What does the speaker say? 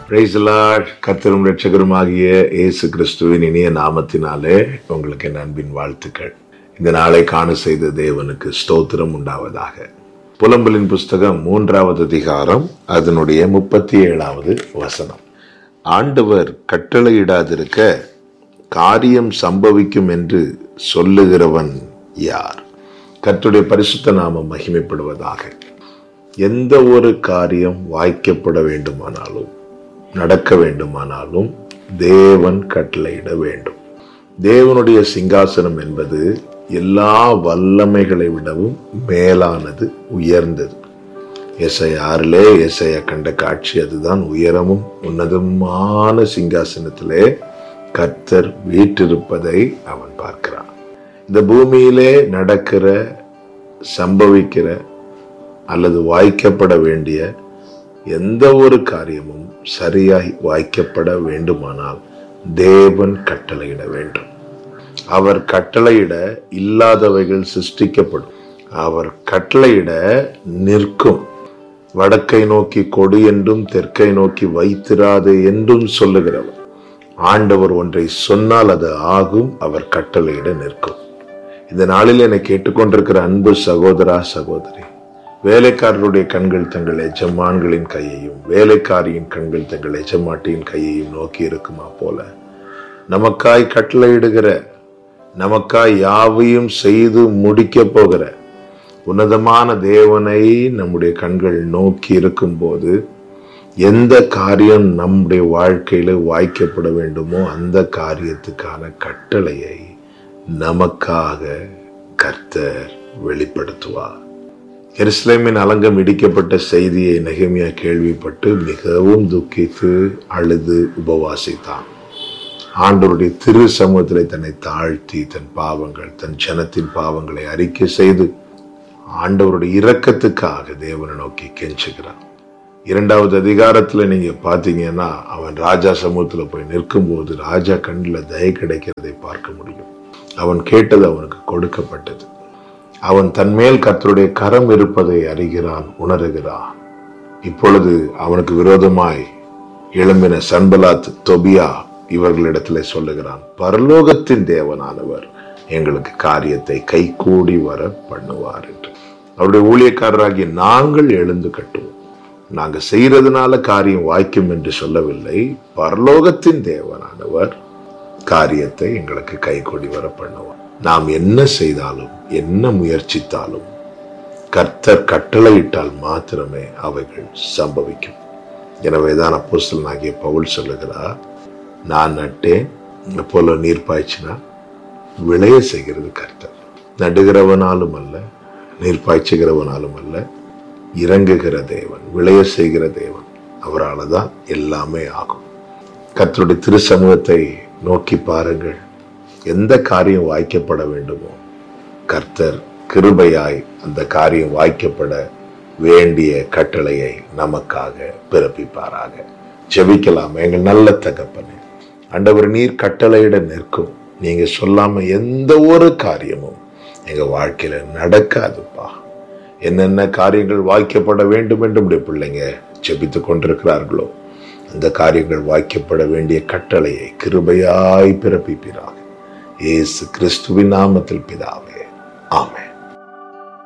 கத்தரும் ரட்சகரும் ஆகிய இயேசு கிறிஸ்துவின் இனிய நாமத்தினாலே உங்களுக்கு என் அன்பின் வாழ்த்துக்கள் இந்த நாளை காண செய்த தேவனுக்கு ஸ்தோத்திரம் உண்டாவதாக புலம்பலின் புஸ்தகம் மூன்றாவது அதிகாரம் அதனுடைய முப்பத்தி ஏழாவது வசனம் ஆண்டவர் கட்டளையிடாதிருக்க காரியம் சம்பவிக்கும் என்று சொல்லுகிறவன் யார் கர்த்தருடைய பரிசுத்த நாமம் மகிமைப்படுவதாக எந்த ஒரு காரியம் வாய்க்கப்பட வேண்டுமானாலும் நடக்க வேண்டுமானாலும் தேவன் கட்டளையிட வேண்டும் தேவனுடைய சிங்காசனம் என்பது எல்லா வல்லமைகளை விடவும் மேலானது உயர்ந்தது எஸ்ஐ ஆறிலே எஸ்ஐய கண்ட காட்சி அதுதான் உயரமும் உன்னதமான சிங்காசனத்திலே கர்த்தர் வீற்றிருப்பதை அவன் பார்க்கிறான் இந்த பூமியிலே நடக்கிற சம்பவிக்கிற அல்லது வாய்க்கப்பட வேண்டிய எந்த ஒரு காரியமும் சரியாய் வாய்க்கப்பட வேண்டுமானால் தேவன் கட்டளையிட வேண்டும் அவர் கட்டளையிட இல்லாதவைகள் சிருஷ்டிக்கப்படும் அவர் கட்டளையிட நிற்கும் வடக்கை நோக்கி கொடு என்றும் தெற்கை நோக்கி வைத்திராது என்றும் சொல்லுகிறவர் ஆண்டவர் ஒன்றை சொன்னால் அது ஆகும் அவர் கட்டளையிட நிற்கும் இந்த நாளில் என்னை கேட்டுக்கொண்டிருக்கிற அன்பு சகோதரா சகோதரி வேலைக்காரருடைய கண்கள் தங்கள் எஜமான்களின் கையையும் வேலைக்காரியின் கண்கள் தங்கள் எஜமாட்டியின் கையையும் நோக்கி இருக்குமா போல நமக்காய் கட்டளையிடுகிற நமக்காய் யாவையும் செய்து முடிக்க போகிற உன்னதமான தேவனை நம்முடைய கண்கள் நோக்கி இருக்கும்போது எந்த காரியம் நம்முடைய வாழ்க்கையில வாய்க்கப்பட வேண்டுமோ அந்த காரியத்துக்கான கட்டளையை நமக்காக கர்த்தர் வெளிப்படுத்துவார் எருசலேமின் அலங்கம் இடிக்கப்பட்ட செய்தியை நெகமியா கேள்விப்பட்டு மிகவும் துக்கித்து அழுது உபவாசித்தான் ஆண்டவருடைய திரு சமூகத்திலே தன்னை தாழ்த்தி தன் பாவங்கள் தன் ஜனத்தின் பாவங்களை அறிக்கை செய்து ஆண்டவருடைய இரக்கத்துக்காக தேவனை நோக்கி கெஞ்சுகிறான் இரண்டாவது அதிகாரத்துல நீங்க பாத்தீங்கன்னா அவன் ராஜா சமூகத்துல போய் நிற்கும் போது ராஜா கண்ணில் தய கிடைக்கிறதை பார்க்க முடியும் அவன் கேட்டது அவனுக்கு கொடுக்கப்பட்டது அவன் தன்மேல் கர்த்தருடைய கரம் இருப்பதை அறிகிறான் உணர்கிறான் இப்பொழுது அவனுக்கு விரோதமாய் எழும்பின சன்பலாத் தொபியா இவர்களிடத்துல சொல்லுகிறான் பரலோகத்தின் தேவனானவர் எங்களுக்கு காரியத்தை கைகூடி வர பண்ணுவார் என்று அவருடைய ஊழியக்காரராகிய நாங்கள் எழுந்து கட்டுவோம் நாங்க செய்யறதுனால காரியம் வாய்க்கும் என்று சொல்லவில்லை பரலோகத்தின் தேவனானவர் காரியத்தை எங்களுக்கு கைகூடி வர பண்ணுவார் நாம் என்ன செய்தாலும் என்ன முயற்சித்தாலும் கர்த்தர் கட்டளையிட்டால் மாத்திரமே அவைகள் சம்பவிக்கும் எனவேதான் அப்போஸ்தலன் ஆகிய பவுல் சொல்லுகிறார் நான் நட்டேன் போல நீர் பாய்ச்சினா விளைய செய்கிறது கர்த்தர் நடுகிறவனாலும் அல்ல நீர் பாய்ச்சுகிறவனாலும் அல்ல இறங்குகிற தேவன் விளைய செய்கிற தேவன் அவரால் தான் எல்லாமே ஆகும் கர்த்தருடைய திரு சமூகத்தை நோக்கி பாருங்கள் எந்த காரியம் வாய்க்கப்பட வேண்டுமோ கர்த்தர் கிருபையாய் அந்த காரியம் வாய்க்கப்பட வேண்டிய கட்டளையை நமக்காக பிறப்பிப்பாராக ஜெபிக்கலாம் எங்கள் நல்ல தகப்பனே ஆண்டவர் நீர் கட்டளையிட நிற்கும் நீங்க சொல்லாம எந்த ஒரு காரியமும் எங்க வாழ்க்கையில நடக்காதுப்பா என்னென்ன காரியங்கள் வாய்க்கப்பட வேண்டும் என்று உடைய பிள்ளைங்க ஜெபித்து கொண்டிருக்கிறார்களோ அந்த காரியங்கள் வாய்க்கப்பட வேண்டிய கட்டளையை கிருபையாய் பிறப்பிப்பீராக இயேசு கிறிஸ்துவின் நாமத்தில் பிதாவே ஆமென்